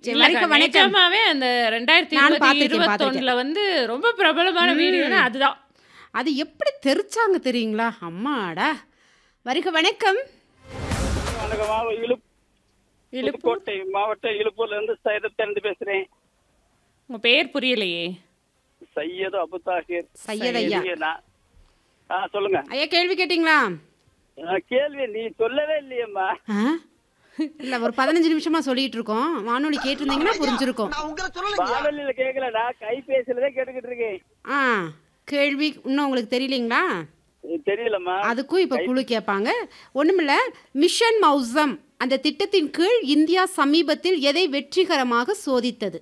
சரி, இல்ல வணக்கம், வணக்கம். நிஜமாவே அந்த ரெண்டாயிரத்தி நானும் இருபத்தி பார்த்திருக்கேன், இருபத்தொன்னுல வந்து ரொம்ப பிரபலமான வீடியோனா அதுதான் அது எப்படி தெரிச்சாங்க தெரியுங்களா அம்மாடா வருக வணக்கம் வணக்கம்மா இழுப் இழுப்பு புதுக்கோட்டை மாவட்டம் இழுப்பூர்ல இருந்து சையதத்திலிருந்து பேசுறேன் உங்க பேர் புரியலையே சையது அபு தாஹிர் சையத் ஐயா. இல்லையா? ஆ சொல்லுங்க ஐயா கேள்வி கேட்டிங்களா ஆ, கேள்வி நீ சொல்லவே இல்லையம்மா ஆ? இல்ல ஒரு பதினஞ்சு நிமிஷமா சொல்லிட்டு இருக்கோம் வானொலி கேட்டிருந்தீங்கன்னா புரிஞ்சிருக்கும் வானொலியில கேட்கல நான் கைபேசியில தான் கேட்டுக்கிட்டு இருக்கேன் ஆ கேள்வி இன்னும் உங்களுக்கு தெரியலீங்களா இது தெரியலம்மா அதுக்கும் இப்ப குழு கேட்பாங்க ஒண்ணுமில்ல மிஷன் மௌசம் அந்த திட்டத்தின் கீழ் இந்தியா சமீபத்தில் எதை வெற்றிகரமாக சோதித்தது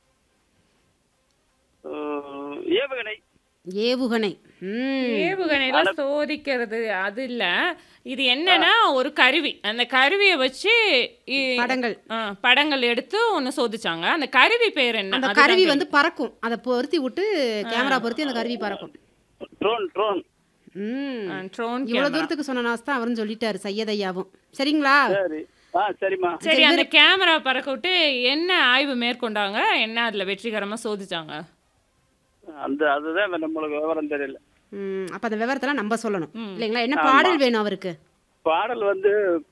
உம், ஏவுகணை ஏவுகணை ம் ஏவுகணையில சோதிக்கிறது அது இல்ல இது என்னன்னா ஒரு கருவி அந்த கருவியை வச்சு இ- படங்கள் ஆ, படங்கள் எடுத்து ஒன்னு சோதிச்சாங்க அந்த கருவி பேர் என்ன அந்த அதுதான் கருவி கேள்வி. வந்து பறக்கும் அதை பொருத்தி விட்டு கேமரா பொருத்தி அந்த கருவி பறக்கும் ட்ரோன் ட்ரோன் ம் ஆ, ட்ரோன் இவ்வளவு கேமரா. தூரத்துக்கு சொன்ன தான் அவரும் சொல்லிட்டாரு சையதையாவும் சரிங்களா சரி ஆ சரிம்மா சரி அந்த கேமரா பறக்க விட்டு என்ன ஆய்வு மேற்கொண்டாங்க என்ன அதுல வெற்றிகரமா சோதிச்சாங்க அந்த அதுதான் நம்மளுக்கு விவரம் தெரியல ம் அப்ப அந்த விவரத்தெல்லாம் நம்ம சொல்லணும் இல்லைங்களா என்ன பாடல் வேணும் அவருக்கு பாடல் வந்து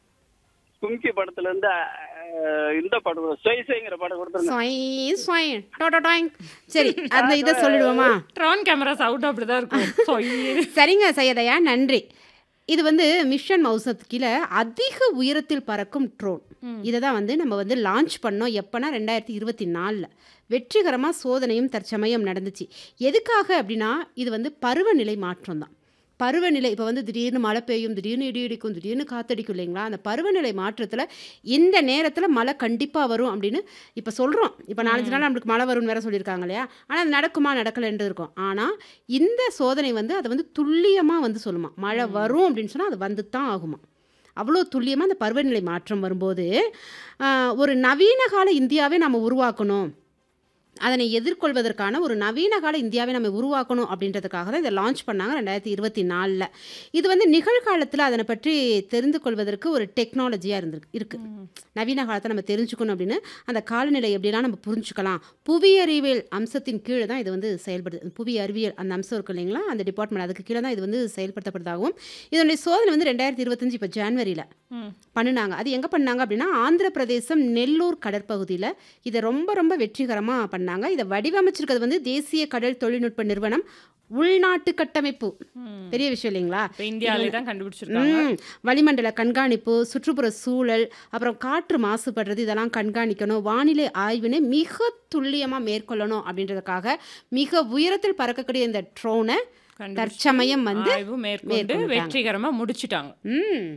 கும்கி படத்துல இருந்து அஹ், இந்த படம் சொய்சைங்கிற படம் கொடுத்துருங்க சொய், சொய், டொ, டொ, டொய்ங். சரி அந்த இதை சொல்லிடுவோமா ட்ரோன் கேமரா சவுண்ட் அப்படிதான் இருக்கும் சொய்யி. சரிங்க சையதையா நன்றி இது வந்து மிஷன் மவுசத் கீழே அதிக உயரத்தில் பறக்கும் ட்ரோன் இதை தான் வந்து நம்ம வந்து லான்ச் பண்ணோம் எப்போனா ரெண்டாயிரத்தி இருபத்தி நாலில் வெற்றிகரமாக சோதனையும் தற்சமயம் நடந்துச்சு எதுக்காக அப்படின்னா இது வந்து பருவநிலை மாற்றம் தான் பருவநிலை இப்போ வந்து திடீர்னு மழை பெய்யும் திடீர்னு இடி இடிக்கும் திடீர்னு காத்தடிக்கும் இல்லைங்களா அந்த பருவநிலை மாற்றத்தில் இந்த நேரத்தில் மழை கண்டிப்பாக வரும் அப்படின்னு இப்போ சொல்கிறோம் இப்போ நாலஞ்சு நாள் நம்மளுக்கு மழை வரும்னு வேற சொல்லியிருக்காங்க இல்லையா ஆனால் அது நடக்குமா நடக்கலைன்றது இருக்கும் ஆனால் இந்த சோதனை வந்து அதை வந்து துல்லியமாக வந்து சொல்லுமா மழை வரும் அப்படின்னு சொன்னால் அது வந்து தான் ஆகுமா அவ்வளோ துல்லியமாக அந்த பருவநிலை மாற்றம் வரும்போது ஆஹ், ஒரு நவீன கால இந்தியாவை நம்ம உருவாக்கணும் அதனை எதிர்கொள்வதற்கான ஒரு நவீன கால இந்தியாவை நம்ம உருவாக்கணும் அப்படின்றதுக்காக தான் இதை லான்ச் பண்ணாங்க ரெண்டாயிரத்தி இருபத்தி நாலில் இது வந்து நிகழ்காலத்தில் அதனை பற்றி தெரிந்து கொள்வதற்கு ஒரு டெக்னாலஜியாக இருந்திருக்கு இருக்கு நவீன காலத்தை நம்ம தெரிஞ்சுக்கணும் அப்படின்னு அந்த காலநிலை எப்படிலாம் நம்ம புரிஞ்சுக்கலாம் புவி அறிவியல் அம்சத்தின் கீழே தான் இது வந்து செயல்படுது புவி அறிவியல் அந்த அம்சம் இருக்கு இல்லைங்களா அந்த டிபார்ட்மெண்ட் அதுக்கு கீழே தான் இது வந்து செயல்படுத்தப்படுறதாகவும் இதனுடைய சோதனை வந்து ரெண்டாயிரத்தி இருபத்தஞ்சு இப்போ ஜான்வரியில் ம். பண்ணினாங்க அது எங்கே பண்ணாங்க அப்படின்னா ஆந்திர பிரதேசம் நெல்லூர் கடற்பகுதியில் இதை ரொம்ப ரொம்ப வெற்றிகரமாக பண்ணாங்க இதை வடிவமைச்சிருக்கிறது வந்து தேசிய கடல் தொழில்நுட்ப நிறுவனம் உள்நாட்டு கட்டமைப்பு பெரிய விஷயம் இல்லைங்களா இப்ப இந்தியாவிலே தான் கண்டுபிடிச்சிருக்காங்க ம் வளிமண்டல கண்காணிப்பு சுற்றுப்புற சூழல் அப்புறம் காற்று மாசுபடுறது இதெல்லாம் கண்காணிக்கணும் வானிலை ஆய்வினை மிக துல்லியமாக மேற்கொள்ளணும் அப்படின்றதுக்காக மிக உயரத்தில் பறக்கக்கூடிய இந்த ட்ரோனை கண்டுபிடிச்சு தற்சமயம் வந்து ஆய்வு மேற்கொண்டு மேற்கொண்டுட்டாங்க. வெற்றிகரமா முடிச்சிட்டாங்க ம்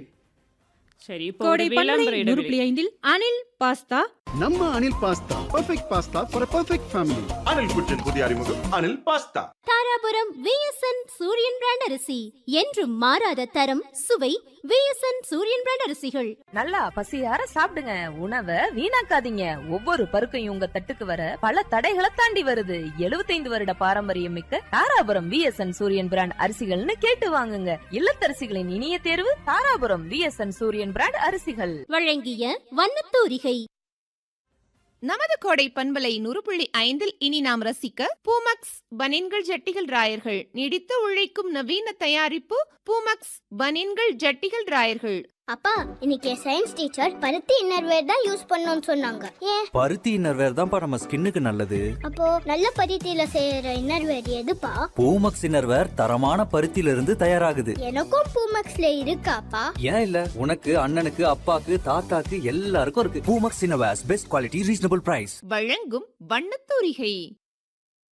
சரி இப்போ கோடை ஒரு பண்பலை விளம்பர நூறு இடைவெளி. புள்ளி ஐந்தில் அனில் பாஸ்தா நம்ம Anil pasta perfect pasta for perfect family Anil kitchen புதிய அறிமுகம் Anil pasta Dharapuram VSN Suriyan brand அரிசி என்றும் மாறாத தரம் சுவை விஎஸ்என் சூரியன் பிராண்ட் அரிசிகள் நல்லா பசியார சாப்பிடுங்க உணவை வீணாக்காதீங்க ஒவ்வொரு பருக்கையும் உங்க தட்டுக்கு வர பல தடைகளை தாண்டி வருது 75 வருட பாரம்பரியம் மிக்க தாராபுரம் விஎஸ்என் சூரியன் பிராண்ட் அரிசிகள்னு கேட்டு வாங்குங்க இல்லத்தரசிகளின் இனிய தேர்வு தாராபுரம் விஎஸ்என் சூரியன் பிராண்ட் அரிசிகள் வழங்கிய வண்ணத்தூரிகை நமது கோடை பண்பலை நூறு புள்ளி ஐந்தில் இனி நாம் ரசிக்க பூமக்ஸ் பனின்கள் ஜட்டிகள் ராயர்கள் நீடித்து உழைக்கும் நவீன தயாரிப்பு பூமக்ஸ் பனின்கள் ஜட்டிகள் ராயர்கள் அப்பா இன்னைக்கு சயின்ஸ் டீச்சர் பருத்தி இன்னர்வேர் தான் யூஸ் பண்ணோம்னு சொன்னாங்க ஏன் பருத்தி இன்னர்வேர் தான்ப்பா நம்ம ஸ்கின்னுக்கு நல்லது அப்போ நல்ல பருத்தியில செய்யற இன்னர்வேர் எதுப்பா பூமக்ஸ் இன்னர்வேர் தரமான பருத்தியில இருந்து தயாராகுது எனக்கும் பூமக்ஸ்ல இருக்காப்பா ஏன் இல்ல உனக்கு அண்ணனுக்கு அப்பாக்கு தாத்தாக்கு எல்லாருக்கும் இருக்கு Poomex innerwears best quality reasonable price வழங்கும் வண்ணத்தூரிகை